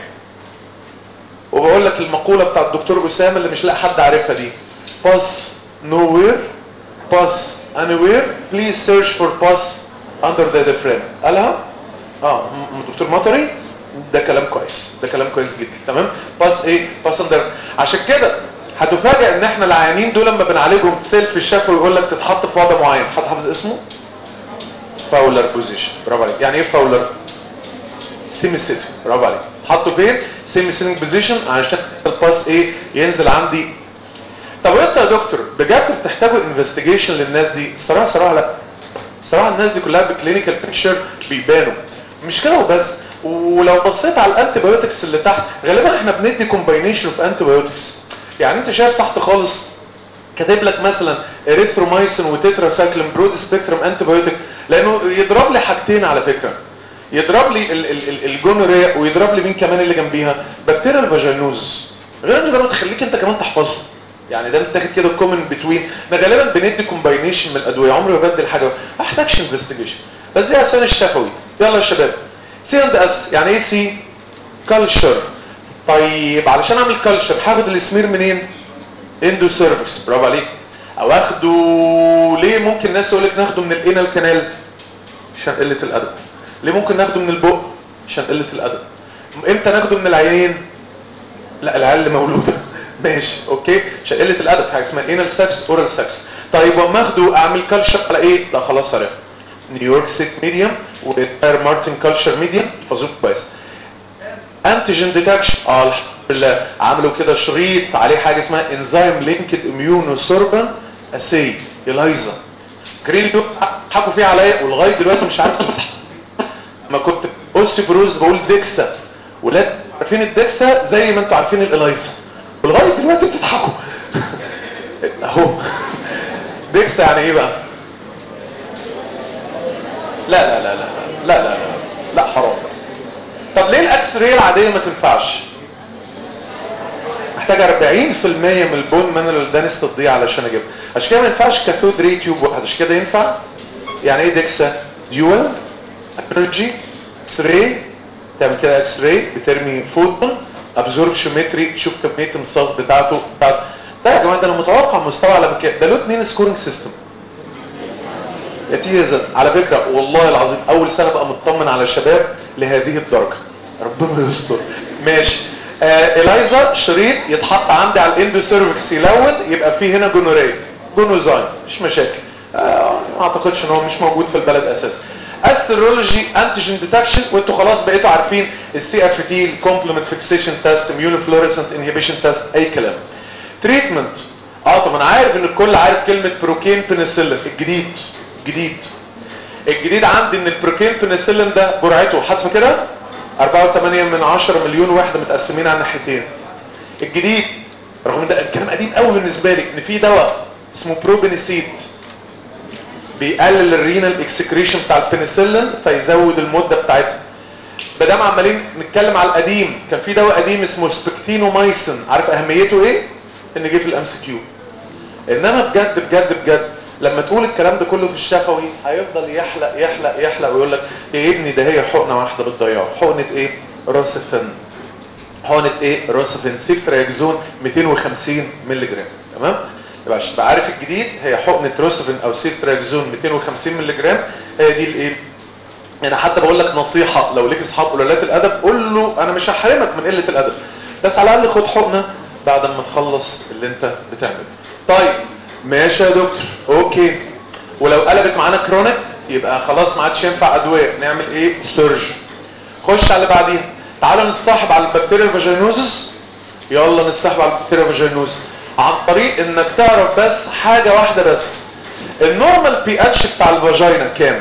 وبقول لك المقوله بتاع الدكتور اسامه اللي مش لاقي حد عارفها دي باس نو وير باس anywhere please search for pass under the diaphragm قالها اه م- م- دكتور مطري ده كلام كويس ده كلام كويس جدا تمام باس ايه باس اندر عشان كده هتفاجئ ان احنا العيانين دول لما بنعالجهم سيلف الشفوي ويقول لك تتحط في وضع معين حد حافظ اسمه فاولر بوزيشن برافو عليك يعني ايه فاولر سيمي سيتنج برافو عليك حطه فين سيمي سيتنج بوزيشن عشان الباس ايه ينزل عندي طب وانت يا دكتور بجد بتحتاجوا انفستيجيشن للناس دي الصراحه صراحه لا الصراحه الناس دي كلها بكلينيكال بيكتشر بيبانوا مش كده وبس ولو بصيت على الانتي بايوتكس اللي تحت غالبا احنا بندي كومباينيشن اوف انتي بايوتكس يعني انت شايف تحت خالص كاتب لك مثلا اريثرومايسين وتترا سايكلين برود سبيكترم انتي بايوتيك لانه يضرب لي حاجتين على فكره يضرب لي ال- ال- ال- الجونوريا ويضرب لي مين كمان اللي جنبيها بكتيريا الفاجينوز غير ان ده تخليك انت كمان تحفظه يعني ده متاخد كده كومن بتوين انا غالبا بندي كومباينيشن من الادويه عمري ما بدي حاجه ما احتاجش انفستيجيشن بس دي عشان الشفوي يلا يا شباب سي اند اس يعني ايه سي كلتشر طيب علشان اعمل كلتشر هاخد السمير منين اندو سيرفكس برافو عليك او اخده ليه ممكن الناس يقول لك ناخده من الانال كانال عشان قله الادب ليه ممكن ناخده من البق عشان قله الادب امتى ناخده من العينين لا العيال اللي مولوده ماشي اوكي عشان قله الادب حاجه اسمها انال سكس اورال سكس طيب وما اخده اعمل كلتشر على ايه لا خلاص عرفت نيويورك سيت ميديوم وتاير مارتن كلتشر ميديوم حظوظ كويس انتيجين ديتكشن اه الحمد لله عملوا كده شريط عليه حاجه اسمها انزيم لينكد اميونو سوربنت اسي اليزا جرين دول حكوا فيه عليا ولغايه دلوقتي مش عارف ما كنت اوستيبروز بقول ديكسا ولاد عارفين الديكسا زي ما انتوا عارفين الاليزا ولغايه دلوقتي بتضحكوا اهو ديكسا يعني ايه بقى لا لا لا لا لا لا لا لا حرام طب ليه الاكس راي العاديه ما تنفعش محتاج 40% من البون مانرال دانس تضيع علشان اجيبها عشان كده ما ينفعش كاثود ري تيوب واحد عشان كده ينفع يعني ايه ديكسا ديوال انرجي اكس راي تعمل كده اكس راي بترمي فوتون ابزوربشن تشوف كميه الامتصاص بتاعته بتاعته ده يا جماعه ده انا متوقع مستوى على كده ده له اثنين سكورنج سيستم يتيزن على فكره والله العظيم اول سنه بقى مطمن على الشباب لهذه الدرجه ربنا يستر ماشي آه اليزا شريط يتحط عندي على الاندو سيرفكس يلون يبقى فيه هنا جونوريا جونوزاين مش مشاكل آه ما اعتقدش ان هو مش موجود في البلد اساسا السيرولوجي انتيجين ديتكشن وانتوا خلاص بقيتوا عارفين السي اف تي الكومبلمنت فيكسيشن تيست اميونو فلوريسنت انهبيشن تيست اي كلام تريتمنت اه طب انا عارف ان الكل عارف كلمه بروكين بنسلين الجديد جديد الجديد عندي ان البروكين بنسلين ده جرعته حاطه كده 4.8 من 10 مليون وحده متقسمين على ناحيتين الجديد رغم ده الكلام قديم قوي بالنسبه لي ان في دواء اسمه بروبينيسيد بيقلل الرينال اكسكريشن بتاع البنسلين فيزود المده بتاعتها بدام عمالين نتكلم على القديم كان في دواء قديم اسمه سبكتينومايسين عارف اهميته ايه ان جه في الام سي كيو انما بجد بجد بجد لما تقول الكلام ده كله في الشفوي هيفضل يحلق يحلق يحلق ويقول لك يا ابني ده هي حقنه واحده بتضيعه حقنه ايه روسفين حقنه ايه روسفين سيفترياكزون 250 مللي جرام تمام يبقى عشان تبقى عارف الجديد هي حقنه روسفين او سيفترياكزون 250 مللي جرام هي دي الايه انا حتى بقول لك نصيحه لو ليك اصحاب قلالات الادب قول له انا مش هحرمك من قله الادب بس على الاقل خد حقنه بعد ما تخلص اللي انت بتعمله طيب ماشي يا دكتور اوكي ولو قلبت معانا كرونيك يبقى خلاص ما عادش ينفع ادويه نعمل ايه سيرج خش على اللي بعديها تعالى نتصاحب على البكتيريا فاجينوزس يلا نتصاحب على البكتيريا فاجينوزس عن طريق انك تعرف بس حاجه واحده بس النورمال بي اتش بتاع الفاجينا كام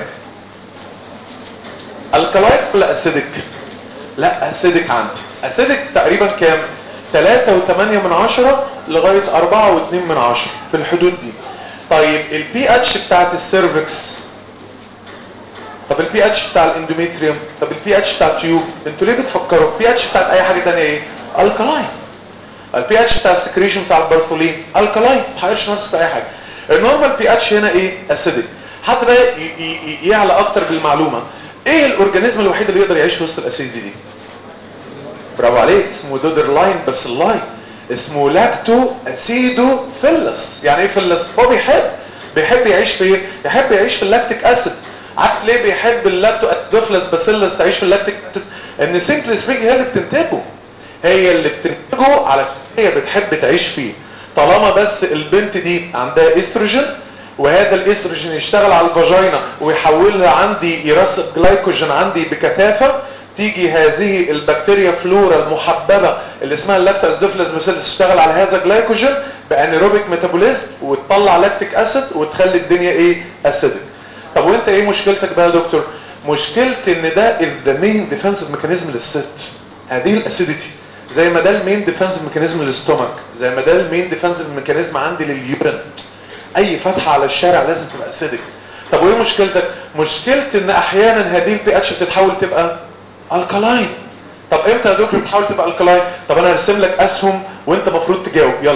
الكلايت ولا اسيدك لا اسيدك عندي اسيدك تقريبا كام 3.8 من عشرة لغاية 4.2 من عشرة في الحدود دي طيب البي اتش بتاعت السيرفكس طب البي اتش بتاع الاندوميتريوم طب البي اتش بتاع التيوب انتوا ليه بتفكروا البي اتش بتاعت اي حاجة تانية ايه الكلاين البي اتش بتاع السكريشن بتاع البرثولين الكلاين ما تحيرش نفسك في اي حاجة النورمال بي اتش هنا ايه اسيدك حتى بقى يعلى اكتر بالمعلومة ايه الاورجانيزم الوحيد اللي يقدر يعيش وسط الاسيد دي برافو عليك اسمه دودر لاين بس اللاين اسمه لاكتو اسيدو فيلس يعني ايه فيلس هو بيحب بيحب يعيش في ايه يحب يعيش في اللاكتيك اسيد عارف ليه بيحب اللاكتو اسيدوفلس باسيلس تعيش في اللاكتيك اسيد ان سيمبلي سبيك هي اللي بتنتجه هي اللي بتنتجه على هي بتحب تعيش فيه طالما بس البنت دي عندها استروجين وهذا الاستروجين يشتغل على الفاجينا ويحولها عندي يرسب جلايكوجين عندي بكثافه تيجي هذه البكتيريا فلورا المحببه اللي اسمها اللاكتواسيدوفيلس باسيلس تشتغل على هذا الجلايكوجين بانيروبيك ميتابوليزم وتطلع لاكتيك اسيد وتخلي الدنيا ايه اسيدك طب وانت ايه مشكلتك بقى يا دكتور مشكلتي ان ده ذا مين ديفنسيف ميكانيزم للست هذه الاسيديتي زي ما ده المين ديفنسيف ميكانيزم للستومك زي ما ده المين ديفنسيف ميكانيزم عندي لليورين اي فتحه على الشارع لازم تبقى اسيدك طب وايه مشكلتك مشكلتي ان احيانا هذه البي اتش بتتحول تبقى الكلاين طب امتى يا دكتور بتحاول تبقى الكلاين طب انا هرسم لك اسهم وانت المفروض تجاوب يلا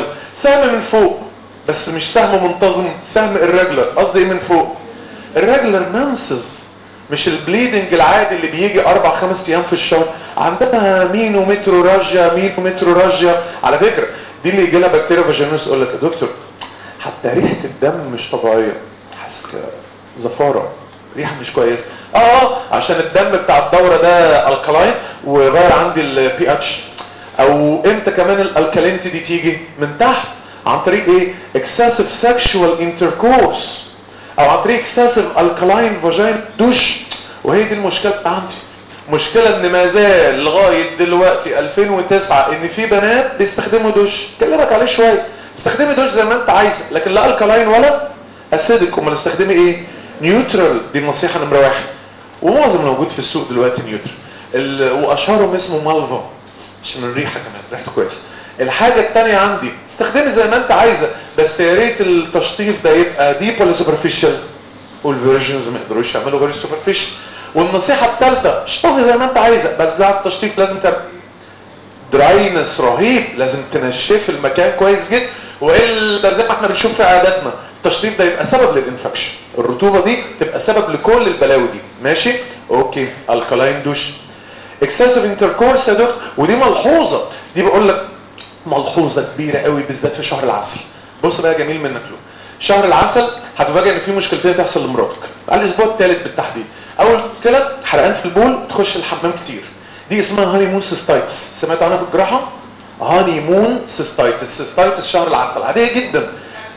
سهم من فوق بس مش سهم منتظم سهم irregular قصدي ايه من فوق الريجولار مانسز مش البليدنج العادي اللي بيجي اربع خمس ايام في الشهر عندها مينو متروراجيا مينو متروراجيا على فكره دي اللي يجي لها بكتيريا فاجينوس يقول لك يا دكتور حتى ريحه الدم مش طبيعيه حاسس كده زفاره ريحه مش كويسه اه عشان الدم بتاع الدوره ده الكلاين وغير عندي البي اتش او امتى كمان الالكالينيتي دي تيجي من تحت عن طريق ايه excessive sexual intercourse او عن طريق excessive alkaline vagina دوش وهي دي المشكله عندي مشكلة ان ما زال لغاية دلوقتي 2009 ان في بنات بيستخدموا دوش كلمك عليه شوية استخدمي دوش زي ما انت عايزة لكن لا الكلاين ولا اسيدك امال استخدمي ايه نيوترال دي النصيحة نمرة واحد ومعظم الموجود في السوق دلوقتي نيوترال واشهرهم اسمه مالفا عشان الريحة كمان ريحته كويسة الحاجة التانية عندي استخدمي زي ما انت عايزة بس يا ريت التشطيف ده يبقى ديب ولا سوبرفيشال والفيرجنز ما يقدروش يعملوا غير سوبرفيشال والنصيحة الثالثة اشطفي زي ما انت عايزة بس بعد التشطيف لازم تعمل دراينس رهيب لازم تنشف المكان كويس جدا والا زي ما احنا بنشوف في عاداتنا التشطيف ده يبقى سبب للانفكشن الرطوبة دي تبقى سبب لكل البلاوي دي ماشي اوكي الكلاين دوش اكسسيف انتركورس يا دكتور ودي ملحوظة دي بقول لك ملحوظة كبيرة قوي بالذات في شهر العسل بص بقى جميل منك له شهر العسل هتفاجئ ان في مشكلتين تحصل لمراتك على الاسبوع الثالث بالتحديد اول مشكله حرقان في البول تخش الحمام كتير دي اسمها هاني مون سيستايتس سمعت عنها في الجراحه هاني مون سيستايتس سيستايتس شهر العسل عاديه جدا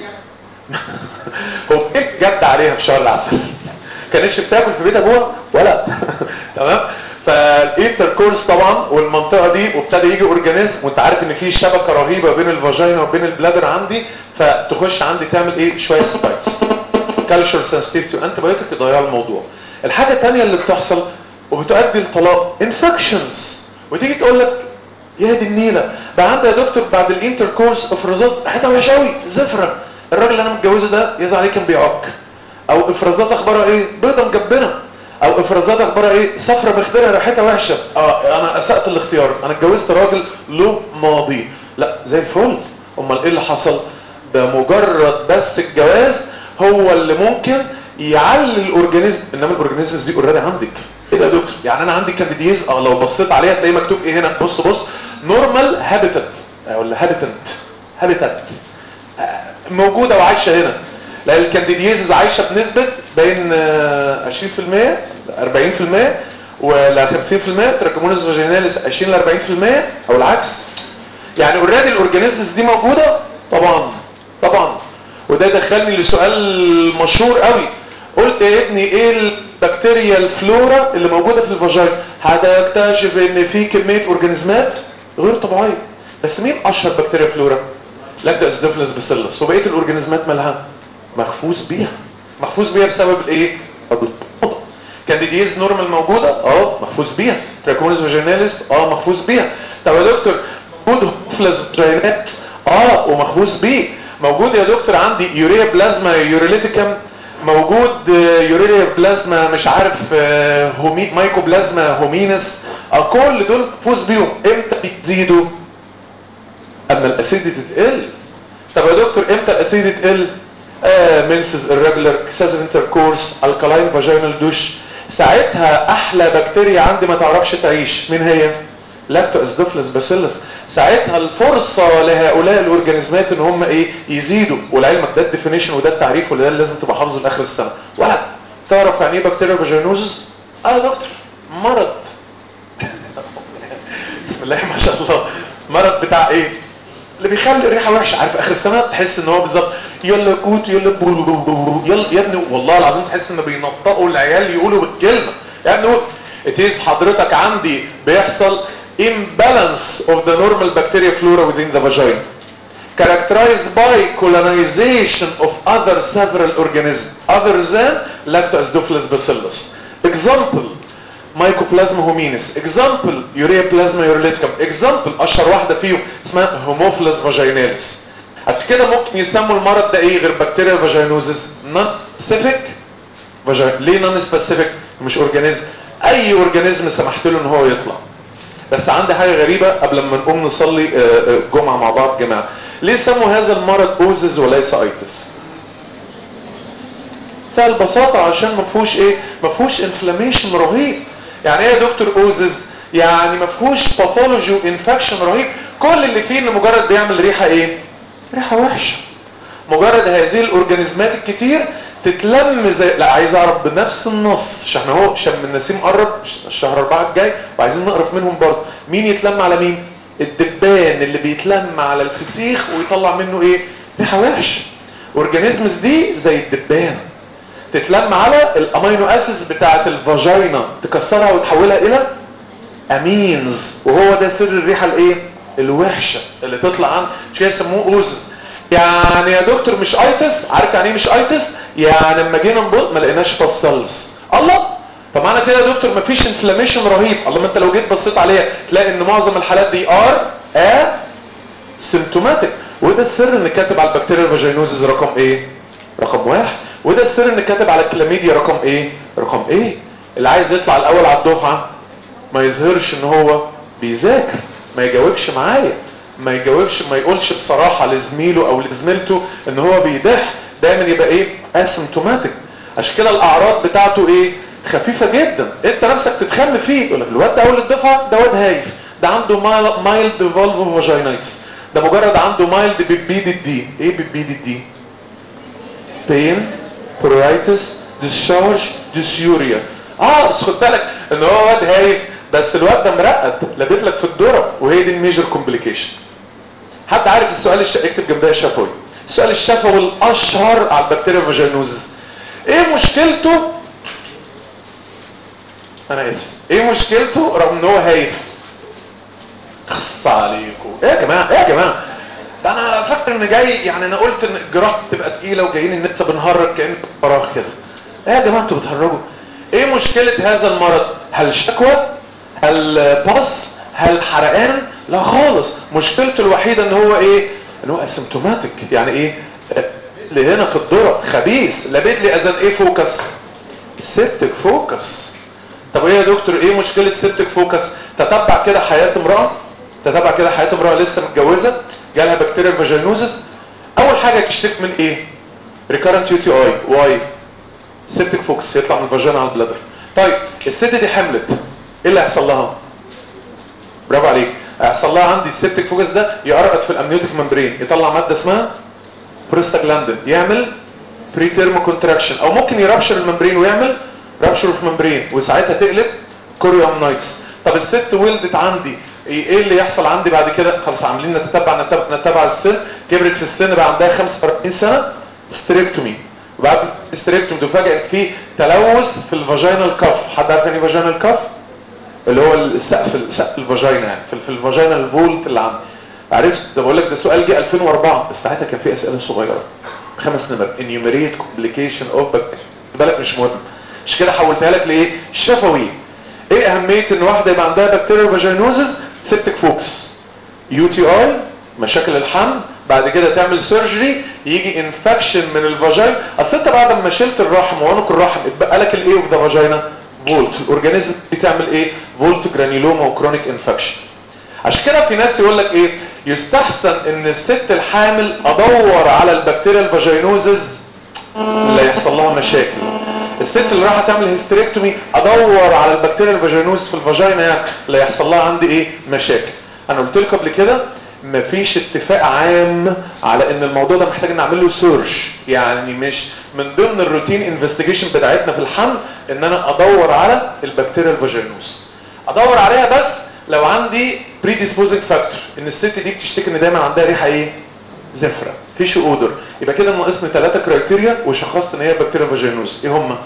هو ايه جد عليها في شهر العسل كانتش بتاكل في بيت ابوها ولا تمام فالانتركورس طبعا والمنطقه دي وابتدى يجي اورجانيزم وانت عارف ان في شبكه رهيبه بين الفاجينا وبين البلادر عندي فتخش عندي تعمل ايه شويه سبايكس كالتشر سنسيتيف تو انتي بايوتيك يضيع الموضوع الحاجه الثانيه اللي بتحصل وبتؤدي للطلاق انفكشنز وتيجي تقول لك يا دي النيله بقى عندي يا دكتور بعد الانتركورس افرازات ريحتها وحشه قوي زفره الراجل اللي انا متجوزه ده يزعل عليه كان بيعك او افرازات اخبارها ايه بيضه مجبنه او افرازات اخبارها ايه صفرة مخدرة ريحتها وحشه اه انا اسأت الاختيار انا اتجوزت راجل له ماضي لا زي الفل امال ايه اللي حصل بمجرد بس الجواز هو اللي ممكن يعلي الاورجانيزم انما الاورجانيزمز دي اوريدي عندك ايه ده يا دكتور يعني انا عندي كانديديز اه لو بصيت عليها تلاقي مكتوب ايه هنا بص بص نورمال هابيتات ولا هابيتنت هابيتات موجوده وعايشه هنا لان الكانديديز عايشه بنسبه بين 20% 40% ولا 50% تراكمونس فاجيناليس 20 ل 40% او العكس يعني اوريدي الاورجانيزمز دي موجوده طبعا طبعا وده دخلني لسؤال مشهور قوي قلت يا ابني ايه البكتيريا الفلورا اللي موجوده في الفاجينا هتكتشف ان في كميه اورجانيزمات غير طبيعيه بس مين اشهر بكتيريا فلورا لاكتواسيدوفيلس باسيلس وبقيه الاورجانيزمات مالها مخفوز بيها مخفوز بيها بسبب الايه كانديديز نورمال موجوده اه مخفوز بيها تراكونيز فاجيناليس اه مخفوز بيها طب يا دكتور موجود هوفلس فاجينات اه ومخفوز بيه موجود يا دكتور عندي يوريا بلازما يوريليتيكم موجود يوريا بلازما مش عارف هومي مايكو بلازما هومينس اه كل دول فوز بيهم امتى بتزيدوا اما الاسيدي تتقل طب يا دكتور امتى الاسيدي تقل آه منسز irregular excessive intercourse alkaline vaginal douche ساعتها احلى بكتيريا عندي ما تعرفش تعيش مين هي لاكتو اسدوفلس باسيلس ساعتها الفرصة لهؤلاء الاورجانيزمات ان هم ايه يزيدوا ولعلمك ده الديفينيشن وده التعريف وده اللي لازم تبقى حافظه لاخر السنه ولا تعرف يعني ايه بكتيريا فاجينوزس اه يا دكتور مرض بسم الله ما شاء الله مرض بتاع ايه اللي بيخلي الريحه وحشه عارف اخر السنه تحس ان هو بالظبط يلا كوت يلا برو يلا يا ابني والله العظيم تحس ان بينطقوا العيال يقولوا بالكلمه يا ابني اتيز حضرتك عندي بيحصل imbalance of the normal bacteria flora within the vagina characterized by colonization of other several organisms other than lactobacillus bacillus example mycoplasma hominis example ureaplasma uroliticum example اشهر واحده فيهم اسمها homophilus vaginalis عشان كده ممكن يسموا المرض ده ايه غير بكتيريا فاجينوزس نون سبيسيفيك ليه نون سبيسيفيك مش اورجانيزم اي اورجانيزم سمحت له ان هو يطلع بس عندي حاجه غريبه قبل ما نقوم نصلي جمعه مع بعض جماعه ليه سموا هذا المرض اوزز وليس ايتس بتاع البساطة عشان ما فيهوش ايه ما فيهوش انفلاميشن رهيب يعني ايه يا دكتور اوزز يعني ما فيهوش باثولوجي وانفكشن رهيب كل اللي فيه انه مجرد بيعمل ريحة ايه ريحة وحشة مجرد هذه الاورجانيزمات الكتير تتلم زي لا عايز اعرف بنفس النص عشان احنا هو شم النسيم قرب الشهر اربعة الجاي وعايزين نقرف منهم برضه مين يتلم على مين الدبان اللي بيتلم على الفسيخ ويطلع منه ايه ريحة وحشة اورجانيزمز دي زي الدبان تتلم على الامينو اسيدز بتاعه الفاجينا تكسرها وتحولها الى امينز وهو ده سر الريحه الايه الوحشه اللي تطلع عن مش كده يسموه اوزز يعني يا دكتور مش ايتس عارف يعني ايه مش ايتس يعني لما جينا نبص ما لقيناش فصلز الله طب معنى كده يا دكتور مفيش انفلاميشن رهيب الله ما انت لو جيت بصيت عليها تلاقي ان معظم الحالات دي ار ا سيمتوماتيك وده السر ان كاتب على البكتيريا الفاجينوزز رقم ايه رقم واحد وده السر ان كاتب على الكلاميديا رقم ايه رقم ايه اللي عايز يطلع الاول على الدفعه ما يظهرش ان هو بيذاكر ما يجاوبش معايا ما يجاوبش ما يقولش بصراحه لزميله او لزميلته ان هو بيدح دايما يبقى ايه اسيمتوماتيك عشان كده الاعراض بتاعته ايه خفيفه جدا انت نفسك تتخم فيه يقول لك الواد ده اول الدفعه ده واد هايف ده عنده مايلد فالفو فاجينايتس ده مجرد عنده مايلد بيبيد الدي ايه بيبيد الدي بين برايتس ديسشارج ديسيوريا اه بس خد بالك ان هو واد هايف بس الواد ده مرقد لابد لك في الذره وهي دي الميجر كومبليكيشن حد عارف السؤال الش... اكتب جنبها شفوي السؤال الشفوي الاشهر على البكتيريا فاجينوزس ايه مشكلته انا اسف ايه مشكلته رغم ان هو هايف خص عليكم ايه يا جماعه ايه يا جماعه ده انا فاكر ان جاي يعني انا قلت ان الجراحه تبقى تقيله وجايين ان انت بنهرج كان فراغ كده ايه يا جماعه انتوا بتهرجوا ايه مشكله هذا المرض هل شكوى هل باص هل حرقان لا خالص مشكلته الوحيده ان هو ايه ان هو اسيمتوماتيك يعني ايه اللي هنا في الذره خبيث لابد لي اذن ايه فوكس سيبتك فوكس طب ايه يا دكتور ايه مشكله سيبتك فوكس تتبع كده حياه امراه تتبع كده حياه امراه لسه متجوزه جالها بكتيريا فاجينوزس اول حاجه تشتكي من ايه ريكارنت يو تي اي واي سيبتك فوكس يطلع من الفاجينا على البلادر طيب الست دي حملت ايه اللي هيحصل لها برافو عليك هيحصل لها عندي السيبتك فوكس ده يقرقط في الامنيوتيك ممبرين يطلع ماده اسمها بروستاجلاندين يعمل بري تيرم كونتراكشن او ممكن يرابشر الممبرين ويعمل رابشر في ممبرين وساعتها تقلب كوريومنايتس طب الست ولدت عندي ايه اللي يحصل عندي بعد كده خلاص عاملين نتتبع نتبع, نتبع السن كبرت في السن بقى عندها 45 سنه ستريكتومي وبعد ستريكتومي تفاجئ ان في تلوث في الفاجينال كاف حد عارف يعني ايه فاجينال كاف اللي هو السقف سقف الفاجينا يعني في, في الفاجينال فولت اللي عندي عرفت ده بقول لك ده سؤال جه 2004 بس ساعتها كان في اسئله صغيره خمس نمر انيوميريت كومبليكيشن اوف بالك مش مهم مش كده حولتها لك لايه شفوي ايه اهميه ان واحده يبقى عندها بكتيريا فاجينوزس سيبتك فوكس يو تي اي مشاكل الحمل بعد كده تعمل سيرجري يجي انفكشن من الفاجين اصل انت بعد ما شلت الرحم وعنق الرحم اتبقى لك الايه اوف ذا فاجينا فولت الاورجانيزم بتعمل ايه فولت جرانيلوما وكرونيك انفكشن عشان كده في ناس يقول لك ايه يستحسن ان الست الحامل ادور على البكتيريا الفاجينوزز اللي يحصل لها مشاكل الست اللي رايحه تعمل هيستريكتومي ادور على البكتيريا الفاجينوز في الفاجينا يعني اللي يحصل لها عندي ايه مشاكل انا قلت لكم قبل كده مفيش اتفاق عام على ان الموضوع ده محتاج نعمل له سيرش يعني مش من ضمن الروتين انفستيجيشن بتاعتنا في الحمل ان انا ادور على البكتيريا الفاجينوز ادور عليها بس لو عندي بريديسبوزنج فاكتور ان الست دي بتشتكي ان دايما عندها ريحه ايه زفره فيش اودر يبقى كده ناقصني ثلاثه كرايتيريا وشخصت ان هي بكتيريا فاجينوز ايه هم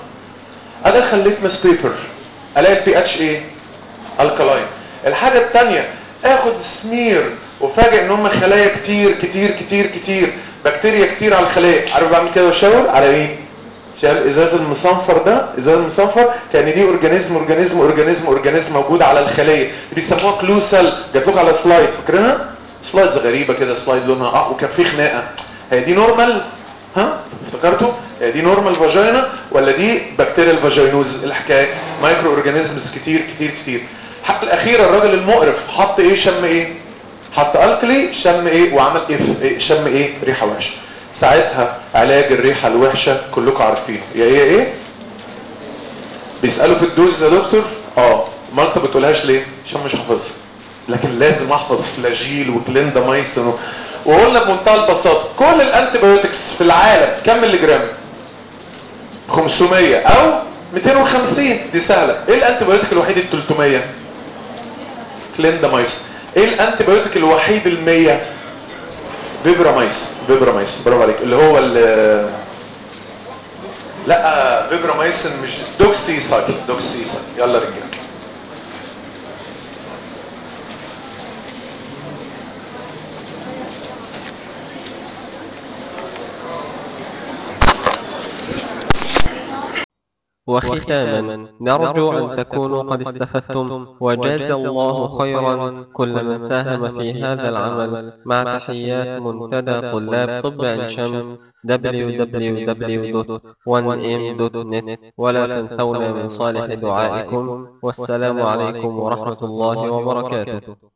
ادخل ليتمس بيبر الاقي البي اتش ايه الكلاين الحاجه الثانيه اخد سمير وفاجئ ان هم خلايا كتير كتير كتير كتير بكتيريا كتير على الخلايا عارف بعمل كده واشاور على ايه شايف الازاز المصنفر ده ازاز المصنفر كان دي اورجانيزم اورجانيزم اورجانيزم اورجانيزم موجود على الخليه بيسموها كلوسل جات لكم على سلايد فاكرينها سلايدز غريبه كده سلايد لونها اه وكان في خناقه هي دي نورمال ها افتكرتوا هي دي نورمال فاجينا ولا دي بكتيريا الفاجينوز الحكايه مايكرو اورجانيزمز كتير كتير كتير الحلقه الاخيره الراجل المقرف حط ايه شم ايه حط الكلي شم ايه وعمل اف إيه شم ايه ريحه وحشه ساعتها علاج الريحه الوحشه كلكم عارفينه يا ايه ايه بيسالوا في الدوز يا دكتور اه ما انت بتقولهاش ليه عشان مش حافظها لكن لازم احفظ فلاجيل وكليندامايسين و... وقلنا بمنتهى البساطه كل الانتيبيوتكس في العالم كم ملي جرام 500 او 250 دي سهله ايه الانتيبيوتيك الوحيد ال 300 كليندامايسين ايه الانتيبيوتيك الوحيد ال 100 فيبرامايسين فيبرامايسين برافو عليك اللي هو ال لا فيبرامايسين مش دوكسيسايد دوكسيسايد يلا رجاله وختاما نرجو أن تكونوا قد استفدتم وجاز الله خيرا كل من ساهم في هذا العمل مع تحيات منتدى طلاب طب عين شمس www.1m.net ولا تنسونا من صالح دعائكم والسلام عليكم ورحمة الله وبركاته